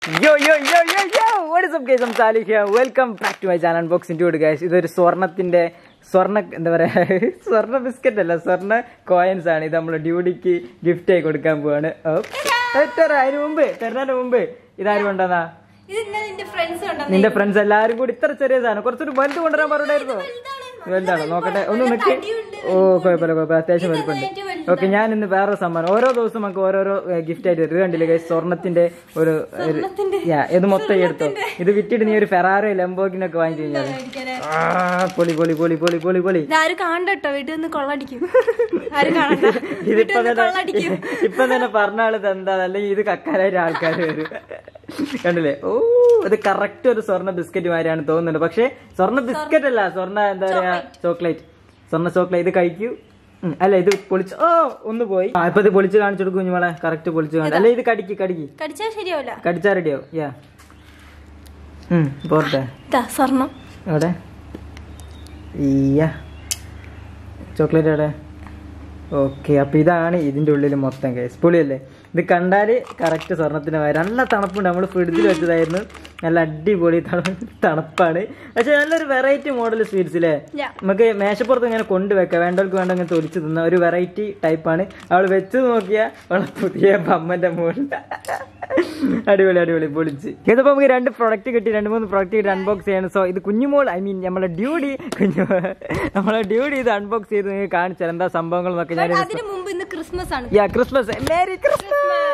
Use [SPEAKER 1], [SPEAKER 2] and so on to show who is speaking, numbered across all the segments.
[SPEAKER 1] യോ yo yo yo yo what is up guys I'm Salih here welcome back to my channel unboxing two guys ഇതൊരു സ്വർണത്തിന്റെ സ്വർണ്ണ എന്താ പറയാ സ്വർണ്ണ ബിസ്ക്കറ്റ് അല്ല സ്വർണ്ണ കോയിൻസ് ആണ് ഇത് നമ്മൾ ഡ്യൂട്ടിക്ക് ഗിഫ്റ്റ് ആയി കൊടുക്കാൻ പോവാണ് ഓ, തെറ്ററാ, അതിന് മുമ്പ് തരുന്നതിന് മുമ്പ് ഇതാരും കൊണ്ടുവന്നാ
[SPEAKER 2] ഇത് ഇന്നലെ നിന്റെ ഫ്രണ്ട്സ് കണ്ടോ
[SPEAKER 1] നിന്റെ ഫ്രണ്ട്സ് എല്ലാരും കൂടി ഇത്ര ചെറിയ സാധനം കുറച്ചൊരു വലുത് കൊണ്ടുവരാൻ പറഞ്ഞായിരുന്നു വലുതാണോ നോക്കട്ടെ ഒന്ന് നിൽക്ക് ഓ കുഴപ്പമില്ല കുഴപ്പമില്ല അത്യാവശ്യം വലുപ്പമുണ്ട് ഓക്കെ ഞാൻ ഇന്ന് വേറെ സമ്മാനം ഓരോ ദിവസം നമുക്ക് ഓരോരോ ഗിഫ്റ്റ് ആയിട്ട് തരും ഇത് കണ്ടില്ലേ guys? സ്വർണത്തിന്റെ ഒരു ഒരു- Yeah, ഇത് മൊത്തം ഈ എടുത്തോ ഇത് വിറ്റിട്ട് നീ ഒരു ഫെറാറോ ലംബോഗിനൊക്കെ വാങ്ങിച്ചു കഴിഞ്ഞാൽ ആ പൊളി പൊളി പൊളി പൊളി പൊളി പൊളി
[SPEAKER 2] ഇതാരും കാണണ്ടോ വീട്ടിൽ നിന്ന് കൊള്ളടിക്കും ആരും കാണണ്ട വീട്ടിൽ
[SPEAKER 1] ഇതിപ്പോ
[SPEAKER 2] നിന്ന്
[SPEAKER 1] തന്നെ
[SPEAKER 2] കൊള്ളടിക്കും
[SPEAKER 1] ഇപ്പൊ തന്നെ പറഞ്ഞ ആള് എന്താ അല്ലെങ്കിൽ ഇത് കക്കാനായിട്ട് ആൾക്കാർ വരും കണ്ടില്ലേ ഓ ഇത് കറക്റ്റ് ഒരു സ്വർണ്ണ ബിസ്ക്കറ്റ് മാതിരിയാണ് തോന്നുന്നുണ്ട് പക്ഷെ സ്വർണ്ണ ബിസ്ക്കറ്റ് അല്ല സ്വർണ്ണ എന്താ പറയാ ചോക്ലേറ്റ് സ്വർണ്ണ ചോക്ലേറ്റ് ഇത് കഴിക്കൂ ഉം, അല്ല ഇത് പൊളിച്ച് ഓ ഒന്ന് പോയി ആ ഇപ്പൊ ഇത് പൊളിച്ച് കാണിച്ചു കൊടുക്കും കുഞ്ഞുമോളെ കറക്റ്റ് പൊളിച്ച് കാണിച്ചു അല്ല ഇത് കടിക്ക് കടിക്ക്
[SPEAKER 2] കടിച്ചാൽ ശരിയാവില്ല
[SPEAKER 1] കടിച്ചാ റെഡിയാവും യാ ഉം പോട്ടെ
[SPEAKER 2] ഇതാ സ്വർണം
[SPEAKER 1] എവിടെ ഈയ ചോക്ലേറ്റ് എവിടെ ഓക്കെ അപ്പൊ ഇതാണ് ഇതിന്റെ ഉള്ളിൽ മൊത്തം കേസ് പൊളിയല്ലേ ഇത് കണ്ടാല് കറക്റ്റ് സ്വർണത്തിന് വരാം നല്ല തണുപ്പുണ്ട് നമ്മൾ ഫ്രിഡ്ജിൽ വെച്ചതായിരുന്നു നല്ല അടിപൊളി തണു- തണുപ്പാണ് പക്ഷെ നല്ലൊരു വെറൈറ്റി മോഡൽ സ്വീറ്റ്സ് അല്ലേ
[SPEAKER 2] Yeah.
[SPEAKER 1] നമുക്ക് മേശപ്പുറത്ത് ഇങ്ങനെ കൊണ്ടുവെക്കാം വേണ്ടവർക്ക് വേണ്ട ഇങ്ങനെ തൊലിച്ച് തിന്ന ഒരു വെറൈറ്റി ടൈപ്പാണ് അവൾ വെച്ച് നോക്കിയാൽ അവളെ പുതിയ ബമ്മന്റെ മുകളിൽ അടിപൊളി അടിപൊളി പൊളിച്ച് ഇതിപ്പോ നമുക്ക് രണ്ട് പ്രൊഡക്റ്റ് കിട്ടി രണ്ട് മൂന്ന് പ്രൊഡക്റ്റ് കിട്ടി അൺബോക്സ് ചെയ്യണം സോ ഇത് കുഞ്ഞുമോൾ ഐ മീൻ നമ്മളെ ഡ്യൂട്ടി കുഞ്ഞു നമ്മളെ ഡ്യൂട്ടി ഇത് അൺബോക്സ് ചെയ്ത് നിങ്ങൾക്ക് കാണിച്ചാൽ എന്താ സംഭവങ്ങൾ എന്നൊക്കെ ഞാൻ
[SPEAKER 2] അതിനു മുമ്പ് ഇന്ന് ക്രിസ്മസ് ആണ്
[SPEAKER 1] യാ ക്രിസ്മസ് മേരി ക്രിസ്മസ്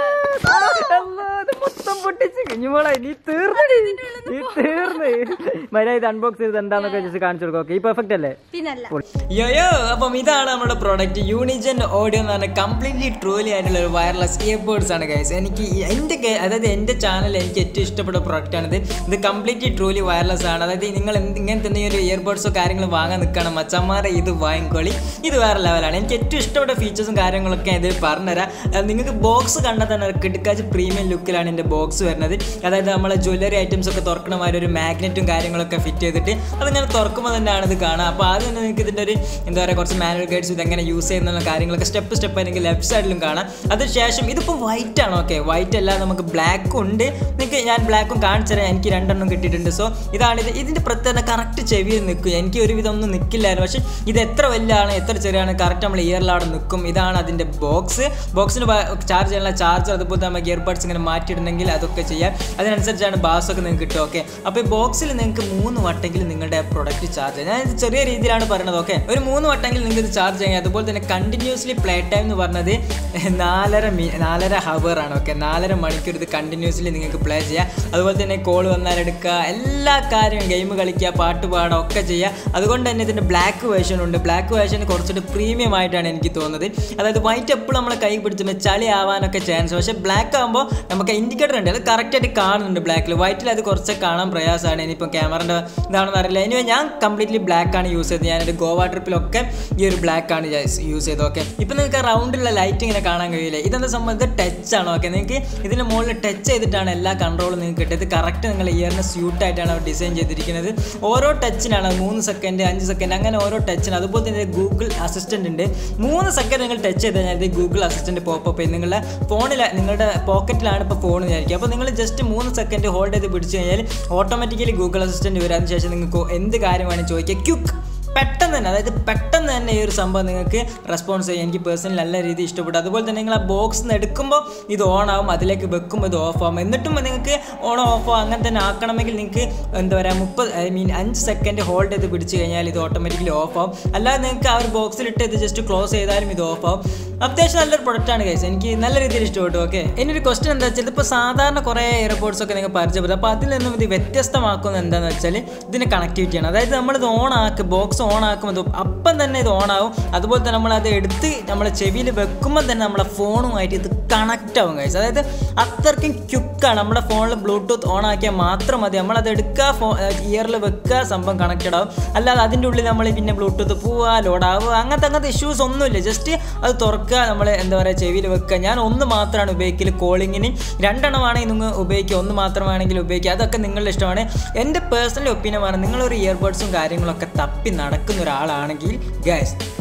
[SPEAKER 1] മൊത്തം പൊട്ടിച്ച് കുഞ്ഞുമോളെ നീ തീർന്നു നീ തീർന്ന് മര്യാദ ഇത് അൺബോക്സ് ചെയ്ത് എന്താന്നൊക്കെ ജസ്റ്റ് കാണിച്ചു കൊടുക്കാം ഓക്കെ ഈ പെർഫെക്റ്റ് അല്ലേ
[SPEAKER 2] പിന്നല്ല
[SPEAKER 1] യോയോ അപ്പം ഇതാണ് നമ്മുടെ പ്രോഡക്റ്റ് യൂണിജൻ ഓഡിയോ എന്ന് പറഞ്ഞ കംപ്ലീറ്റ്ലി ട്രൂലി ആയിട്ടുള്ള ഒരു വയർലെസ് ഇയർബോഡ്സ് ആണ് ഗൈസ് എനിക്ക് ഈ- എൻ്റെ കെ- അതായത് എൻ്റെ ചാനൽ എനിക്ക് ഏറ്റവും ഇഷ്ടപ്പെട്ട പ്രോഡക്റ്റ് ആണിത് ഇത് കംപ്ലീറ്റ്ലി ട്രൂലി വയർലെസ് ആണ് അതായത് നിങ്ങൾ എന്ത് ഇങ്ങനത്തെ എന്തെങ്കിലും ഒരു ഇയർബോഡ്സോ കാര്യങ്ങളും വാങ്ങാൻ നിൽക്കണം മച്ചന്മാരെ ഇത് വാങ്ങിക്കോളി ഇത് വേറെ ലെവലാണ് എനിക്ക് ഏറ്റവും ഇഷ്ടപ്പെട്ട ഫീച്ചേഴ്സും കാര്യങ്ങളൊക്കെ ഇതിൽ പറഞ്ഞുതരാം അഹ് നിങ്ങൾക്ക് ബോക്സ് കണ്ടാൽ തന്നെ കിടക്കാച്ച് പ്രീമിയം ലുക്കിലാണ് എൻ്റെ ബോക്സ് വരുന്നത് അതായത് നമ്മളെ ജ്വല്ലറി ഐറ്റംസ് ഒക്കെ തുറക്കണ മാതിരി ഒരു മാഗ്നറ്റും കാര്യങ്ങളൊക്കെ ഫിറ്റ് ചെയ്തിട്ട് അതിങ്ങനെ തുറക്കുമ്പോൾ തന്നെയാണ് ഇത് കാണുക അപ്പോൾ ആദ്യം തന്നെ നിങ്ങൾക്ക് ഇതിൻ്റെ ഒരു എന്താ പറയുക കുറച്ച് മാനുവൽ ഗൈഡ്സ് ഇതെങ്ങനെ യൂസ് ചെയ്യുന്ന കാര്യങ്ങളൊക്കെ സ്റ്റെപ്പ് സ്റ്റെപ്പ് ആയിരിക്കും ലെഫ്റ്റ് സൈഡിലും കാണാം അതിനുശേഷം ഇതിപ്പോൾ വൈറ്റ് ആണ് ഓക്കെ വൈറ്റ് അല്ല നമുക്ക് ബ്ലാക്കും ഉണ്ട് നിങ്ങൾക്ക് ഞാൻ ബ്ലാക്കും കാണിച്ചു തരാം എനിക്ക് രണ്ടെണ്ണം കിട്ടിയിട്ടുണ്ട് സോ ഇതാണ് ഇത് ഇതിൻ്റെ പ്രത്യേകത കറക്റ്റ് ചെവിയിൽ നിൽക്കും എനിക്ക് ഒരുവിധം ഒന്നും നിൽക്കില്ലായിരുന്നു പക്ഷേ ഇത് എത്ര വലിയാണ് എത്ര ചെറിയാണ് കറക്റ്റ് നമ്മൾ ഇയറിലവിടെ നിൽക്കും ഇതാണ് അതിൻ്റെ ബോക്സ് ബോക്സിന് ചാർജ് ചെയ്യാനുള്ള ചാർജർ അതുപോലെ നമുക്ക് ഇയർബഡ്സ് ഇങ്ങനെ മാറ്റിയിടണമെങ്കിൽ അതൊക്കെ ചെയ്യാം അതിനനുസരിച്ചാണ് ബാസ് ഒക്കെ നിങ്ങൾക്ക് കിട്ടുക ഓക്കെ അപ്പോൾ ഈ ബോക്സിൽ നിങ്ങൾക്ക് മൂന്ന് വട്ടെങ്കിലും നിങ്ങളുടെ പ്രൊഡക്റ്റ് ചാർജ് ചെയ്യാം ഞാൻ ഇത് ചെറിയ രീതിയിലാണ് പറയുന്നത് ഓക്കെ ഒരു മൂന്ന് വട്ടെങ്കിലും നിങ്ങൾക്ക് ഇത് ചാർജ് ചെയ്യാം അതുപോലെ തന്നെ കണ്ടിന്യൂസ്ലി പ്ലേ ടൈം എന്ന് പറഞ്ഞത് നാലര മി നാലര ഹവർ ആണ് ഓക്കെ നാലര മണിക്കൂർ ഇത് കണ്ടിന്യൂസ്ലി നിങ്ങൾക്ക് പ്ലേ ചെയ്യാം അതുപോലെ തന്നെ കോൾ വന്നാൽ എടുക്കുക എല്ലാ കാര്യവും ഗെയിം കളിക്കുക പാട്ട് പാടുക ഒക്കെ ചെയ്യുക അതുകൊണ്ട് തന്നെ ഇതിൻ്റെ ബ്ലാക്ക് വേർഷൻ ഉണ്ട് ബ്ലാക്ക് വേർഷൻ കുറച്ചുകൂടി പ്രീമിയം ആയിട്ടാണ് എനിക്ക് തോന്നുന്നത് അതായത് വൈറ്റ് എപ്പോഴും നമ്മളെ കൈ പിടിച്ചുമ്പോൾ ചളി ആവാനൊക്കെ ചാൻസ് പക്ഷേ ബ്ലാക്ക് ആകുമ്പോൾ നമുക്ക് ഇൻഡിക്കേറ്റർ ഉണ്ട് അത് കറക്റ്റായിട്ട് കാണുന്നുണ്ട് ബ്ലാക്കിൽ വൈറ്റിൽ അത് കുറച്ച് കാണാൻ പ്രയാസമാണ് ഇനിയിപ്പോൾ ക്യാമറൻ്റെ ഇതാണെന്ന് അറിയില്ല ഇനി ഞാൻ കംപ്ലീറ്റ്ലി ബ്ലാക്ക് ആണ് യൂസ് ചെയ്തത് ഞാനൊരു ഗോവ ട്രിപ്പിലൊക്കെ ഈ ഒരു ബ്ലാക്ക് ആണ് യൂസ് ചെയ്തത് ഓക്കെ ഇപ്പം നിങ്ങൾക്ക് റൗണ്ടിലുള്ള ലൈറ്റ് ഇങ്ങനെ കാണാൻ കഴിയില്ല ഇതെന്താ സംഭവം ഇത് ടച്ച് ആണ് ഓക്കെ നിങ്ങൾക്ക് ഇതിൻ്റെ മുകളിൽ ടച്ച് ചെയ്തിട്ടാണ് എല്ലാ കൺട്രോളും നിങ്ങൾക്ക് കിട്ടിയത് കറക്റ്റ് നിങ്ങൾ ഇയറിന് സ്യൂട്ടായിട്ടാണ് അവർ ഡിസൈൻ ചെയ്തിരിക്കുന്നത് ഓരോ ടച്ചിനാണ് മൂന്ന് സെക്കൻഡ് അഞ്ച് സെക്കൻഡ് അങ്ങനെ ഓരോ ടച്ചിന് അതുപോലെ തന്നെ ഗൂഗിൾ അസിസ്റ്റൻ്റ് ഉണ്ട് മൂന്ന് സെക്കൻഡ് നിങ്ങൾ ടച്ച് ചെയ്ത് കഴിഞ്ഞാൽ ഇത് ഗൂഗിൾ അസിസ്റ്റൻറ്റ് പോപ്പപ്പ് ചെയ്യും നിങ്ങളുടെ ഫോണിൽ നിങ്ങളുടെ പോക്കറ്റിലാണ് ഇപ്പോൾ ഫോൺ വിചാരിക്കുക അപ്പോൾ നിങ്ങൾ ജസ്റ്റ് മൂന്ന് സെക്കൻഡ് ഹോൾഡ് ചെയ്ത് പിടിച്ച് കഴിഞ്ഞാൽ ഓട്ടോമാറ്റിക്കലി ഗൂഗിൾ അസിസ്റ്റൻറ്റ് വരും അതിനുശേഷം നിങ്ങൾക്ക് എന്ത് കാര്യമാണ് ചോദിക്കുക ക്യുക്ക് പെട്ടെന്ന് തന്നെ അതായത് പെട്ടെന്ന് തന്നെ ഈ ഒരു സംഭവം നിങ്ങൾക്ക് റെസ്പോൺസ് ചെയ്യും എനിക്ക് പേഴ്സണലി നല്ല രീതിയിൽ ഇഷ്ടപ്പെട്ടു അതുപോലെ തന്നെ നിങ്ങൾ ആ ബോക്സ് നിന്ന് എടുക്കുമ്പോൾ ഇത് ഓൺ ആവും അതിലേക്ക് വെക്കുമ്പോൾ ഇത് ഓഫ് ആവും എന്നിട്ടും നിങ്ങൾക്ക് ഓൺ ഓഫ് അങ്ങനെ തന്നെ ആക്കണമെങ്കിൽ നിങ്ങൾക്ക് എന്താ പറയുക മുപ്പത് ഐ മീൻ അഞ്ച് സെക്കൻഡ് ഹോൾഡ് ചെയ്ത് പിടിച്ച് കഴിഞ്ഞാൽ ഇത് ഓട്ടോമാറ്റിക്കലി ഓഫ് ആവും അല്ലാതെ നിങ്ങൾക്ക് ആ ഒരു ബോക്സിലിട്ട് ഇത് ജസ്റ്റ് ക്ലോസ് ചെയ്താലും ഇത് ഓഫ് ആവും അത്യാവശ്യം നല്ലൊരു പ്രൊഡക്റ്റാണ് ഗൈസ് എനിക്ക് നല്ല രീതിയിൽ ഇഷ്ടപ്പെട്ടു ഓക്കെ ഇനി ഒരു ക്വസ്റ്റൻ എന്താ വെച്ചാൽ ഇതിപ്പോൾ സാധാരണ കുറേ എയർപോർട്ട്സ് ഒക്കെ നിങ്ങൾ പരിചയപ്പെടും അപ്പോൾ അതിൽ നിന്നും ഇത് വ്യത്യസ്തമാക്കുന്നത് എന്താണെന്ന് വെച്ചാൽ ഇതിൻ്റെ കണക്ടിവിറ്റിയാണ് അതായത് നമ്മളിത് ഓൺ ആക്കുക ബോക്സ് ഓൺ ആക്കുമ്പോൾ ഇത് അപ്പം തന്നെ ഇത് ഓൺ ആവും അതുപോലെ തന്നെ നമ്മൾ അത് എടുത്ത് നമ്മളെ ചെവിയിൽ വെക്കുമ്പോൾ തന്നെ നമ്മളെ ഫോണുമായിട്ട് ഇത് കണക്റ്റ് ആവും കഴിച്ചു അതായത് അത്രയ്ക്കും ക്യുക്കാണ് നമ്മുടെ ഫോണിൽ ബ്ലൂടൂത്ത് ഓൺ ആക്കിയാൽ മാത്രം മതി നമ്മളത് എടുക്കുക ഫോ ഇയറിൽ വെക്കുക സംഭവം കണക്റ്റഡ് ആവും അല്ലാതെ അതിൻ്റെ ഉള്ളിൽ നമ്മൾ പിന്നെ ബ്ലൂടൂത്ത് പോവുക ലോഡാവുക അങ്ങനത്തെ അങ്ങനത്തെ ഇഷ്യൂസ് ഒന്നുമില്ല ജസ്റ്റ് അത് തുറക്കുക നമ്മൾ എന്താ പറയുക ചെവിയിൽ വെക്കുക ഞാൻ ഒന്ന് മാത്രമാണ് ഉപയോഗിക്കൽ കോളിങ്ങിന് രണ്ടെണ്ണമാണെങ്കിൽ നിങ്ങൾ ഉപയോഗിക്കുക ഒന്ന് മാത്രമാണെങ്കിൽ ഉപയോഗിക്കുക അതൊക്കെ നിങ്ങളുടെ ഇഷ്ടമാണ് എൻ്റെ പേഴ്സണൽ ഒപ്പീനിയൻ ആണ് നിങ്ങളൊരു ഇയർബഡ്സും കാര്യങ്ങളൊക്കെ തപ്പി നടക്കുന്ന ഒരാളാണെങ്കിൽ ഗൈസ്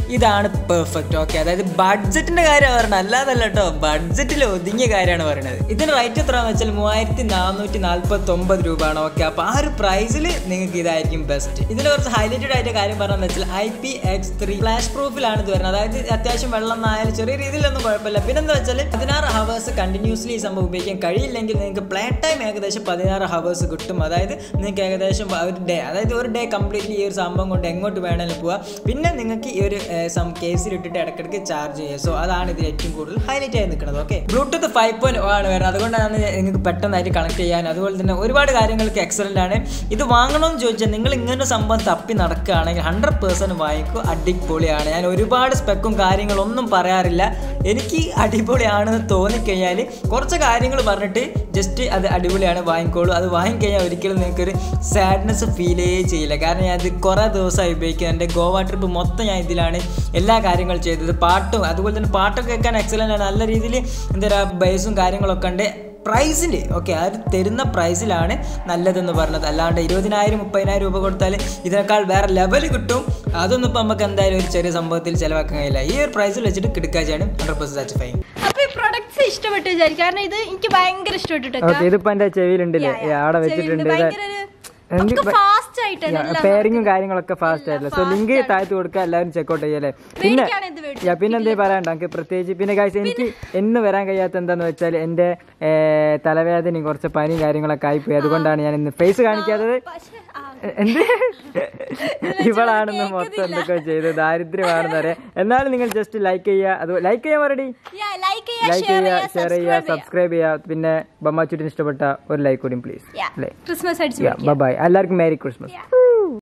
[SPEAKER 1] ഇതാണ് പെർഫെക്റ്റ് ഓക്കെ അതായത് ബഡ്ജറ്റിന്റെ കാര്യം പറയണത് അല്ലാതല്ല കേട്ടോ ബഡ്ജറ്റിൽ ഒതുങ്ങിയ കാര്യമാണ് പറയുന്നത് ഇതിന് റേറ്റ് എത്രയാണെന്ന് വെച്ചാൽ മൂവായിരത്തി നാനൂറ്റി നാല്പത്തി ഒമ്പത് രൂപയാണ് ഓക്കെ അപ്പോൾ ആ ഒരു പ്രൈസിൽ നിങ്ങൾക്ക് ഇതായിരിക്കും ബെസ്റ്റ് ഇതിൽ കുറച്ച് ഹൈലൈറ്റഡ് ആയിട്ട് കാര്യം പറഞ്ഞതെന്ന് വെച്ചാൽ I P X three flash പ്രൂഫിലാണ് ഇത് വരുന്നത് അതായത് അത്യാവശ്യം വെള്ളം ആയാലും ചെറിയ രീതിയിലൊന്നും കുഴപ്പമില്ല പിന്നെന്താ വെച്ചാൽ പതിനാറ് ഹവേഴ്സ് കണ്ടിന്യൂസ്ലി ഈ സംഭവം ഉപയോഗിക്കാൻ കഴിയില്ലെങ്കിൽ നിങ്ങൾക്ക് പ്ലേ ടൈം ഏകദേശം പതിനാറ് ഹവേഴ്സ് കിട്ടും അതായത് നിങ്ങൾക്ക് ഏകദേശം ഒരു ഡേ അതായത് ഒരു ഡേ കംപ്ലീറ്റ്ലി ഈ ഒരു സംഭവം കൊണ്ട് എങ്ങോട്ട് വേണമെങ്കിലും പോവാം പിന്നെ നിങ്ങൾക്ക് ഈ ഒരു സം കേസിൽ ഇട്ടിട്ട് ഇടയ്ക്കിടയ്ക്ക് ചാർജ് ചെയ്യുക സോ അതാണ് ഇതിൽ ഏറ്റവും കൂടുതൽ ഹൈലൈറ്റ് ആയി നിൽക്കുന്നത് ഓക്കെ ബ്ലൂടൂത്ത് ഫൈവ് പോയിന്റ് ആണ് വരുന്നത് അതുകൊണ്ടാണ് നിങ്ങൾക്ക് പെട്ടെന്നായിട്ട് കണക്ട് ചെയ്യാൻ അതുപോലെ തന്നെ ഒരുപാട് കാര്യങ്ങൾക്ക് എക്സലൻ്റ് ആണ് ഇത് വാങ്ങണമെന്ന് ചോദിച്ചാൽ നിങ്ങൾ ഇങ്ങനെ സംഭവം തപ്പി നടക്കുകയാണെങ്കിൽ ഹൺഡ്രഡ് പേഴ്സൻറ്റ് വാങ്ങിക്കും അടിപൊളിയാണ് ഞാൻ ഒരുപാട് സ്പെക്കും കാര്യങ്ങളൊന്നും പറയാറില്ല എനിക്ക് അടിപൊളിയാണെന്ന് തോന്നിക്കഴിഞ്ഞാൽ കുറച്ച് കാര്യങ്ങൾ പറഞ്ഞിട്ട് ജസ്റ്റ് അത് അടിപൊളിയാണ് വാങ്ങിക്കോളൂ അത് വാങ്ങിക്കഴിഞ്ഞാൽ ഒരിക്കലും നിങ്ങൾക്കൊരു സാഡ്നെസ് ഫീലേ ചെയ്യില്ല കാരണം ഞാൻ ഇത് കുറേ ദിവസമായി ഉപയോഗിക്കുന്നത് എൻ്റെ ഗോവ ട്രിപ്പ് മൊത്തം ഞാൻ ഇതിലാണ് എല്ലാ കാര്യങ്ങളും ചെയ്തത് പാട്ടും അതുപോലെ തന്നെ പാട്ടൊക്കെ കേൾക്കാൻ എക്സലൻ്റ് ആണ് നല്ല രീതിയിൽ എന്താ പറയുക ബേസും കാര്യങ്ങളൊക്കെ ഉണ്ട് പ്രൈസിൽ ഓക്കെ ആ ഒരു തരുന്ന പ്രൈസിലാണ് നല്ലതെന്ന് പറഞ്ഞത് അല്ലാണ്ട് ഇരുപതിനായിരം മുപ്പതിനായിരം രൂപ കൊടുത്താൽ ഇതിനേക്കാൾ വേറെ ലെവൽ കിട്ടും അതൊന്നും ഇപ്പം നമുക്ക് എന്തായാലും ഒരു ചെറിയ സംഭവത്തിൽ ചിലവാക്കാൻ കഴിയില്ല ഈ ഒരു പ്രൈസിൽ വെച്ചിട്ട് കിടക്കാച്ചാണ് ഹൺഡ്രഡ് പെർസെൻറ്റ് സാറ്റിസ്ഫൈ
[SPEAKER 2] അപ്പൊ ഈ പ്രൊഡക്ട്സ് ഇഷ്ടപ്പെട്ടു വിചാരിക്കും കാരണം ഇത് എനിക്ക് ഭയങ്കര ഇഷ്ടപ്പെട്ടിട്ടൊക്കെ
[SPEAKER 1] ഓക്കെ ഇതിപ്പോൾ എൻ്റെ ചെവിയിലുണ്ടല്ലേ അവിടെ വെച്ചിട്ടുണ്ട് ഇത്
[SPEAKER 2] ഭയങ്കര ഒരു ഫാസ്റ്റ് ആയിട്ട്
[SPEAKER 1] പെയറിങ്ങും കാര്യങ്ങളൊക്കെ ഫാസ്റ്റ് ആയിട്ടില്ല സോ ലിങ്ക് താഴ്ത്തി കൊടുക്കുക എല്ലാവരും ചെക്കൗട്ട് ചെയ്യല്ലേ പിന്നെ
[SPEAKER 2] പേടിക്കാണ് ഇത് മേടിച്ചത്.
[SPEAKER 1] യാ, പിന്നെ എന്തേ പറയാണ്ട് എനിക്ക് പ്രത്യേകിച്ച് പിന്നെ കാഴ്ച എനിക്ക് എന്ന് വരാൻ കഴിയാത്ത എന്താന്ന് വെച്ചാൽ എൻ്റെ ഏർ, തലവേദനയും കുറച്ച് പനിയും കാര്യങ്ങളൊക്കെ ആയിപ്പോയി അതുകൊണ്ടാണ് ഞാൻ ഇന്ന് ഫേസ് കാണിക്കാത്തത്
[SPEAKER 2] പക്ഷെ ആ,
[SPEAKER 1] എന്ത് ഇവളാണെന്ന് മൊത്തം എന്തൊക്കെ ചെയ്ത് ദാരിദ്ര്യമാണെന്ന് പറയാം എന്നാലും നിങ്ങൾ ജസ്റ്റ് ലൈക്ക് ചെയ്യുക അത് ലൈക്ക് ചെയ്യാൻ പറയടി
[SPEAKER 2] yeah, like ചെയ്യുക
[SPEAKER 1] ലൈക്ക്
[SPEAKER 2] ഷെയർ
[SPEAKER 1] ചെയ്യുക
[SPEAKER 2] ചെയ്യുക
[SPEAKER 1] ഷെയർ ചെയ്യുക
[SPEAKER 2] സബ്സ്ക്രൈബ് ചെയ്യുക
[SPEAKER 1] സബ്സ്ക്രൈബ് ചെയ്യുക പിന്നെ ബമ്മാച്ചുട്ടിന് ഇഷ്ടപ്പെട്ട ഒരു ലൈക്ക് കൂടി പ്ലീസ്
[SPEAKER 2] Yeah.
[SPEAKER 1] അല്ലേ
[SPEAKER 2] ക്രിസ്മസ് അടിച്ചു
[SPEAKER 1] ബൈ എല്ലാവർക്കും മേരി ക്രിസ്മസ്
[SPEAKER 2] Yeah.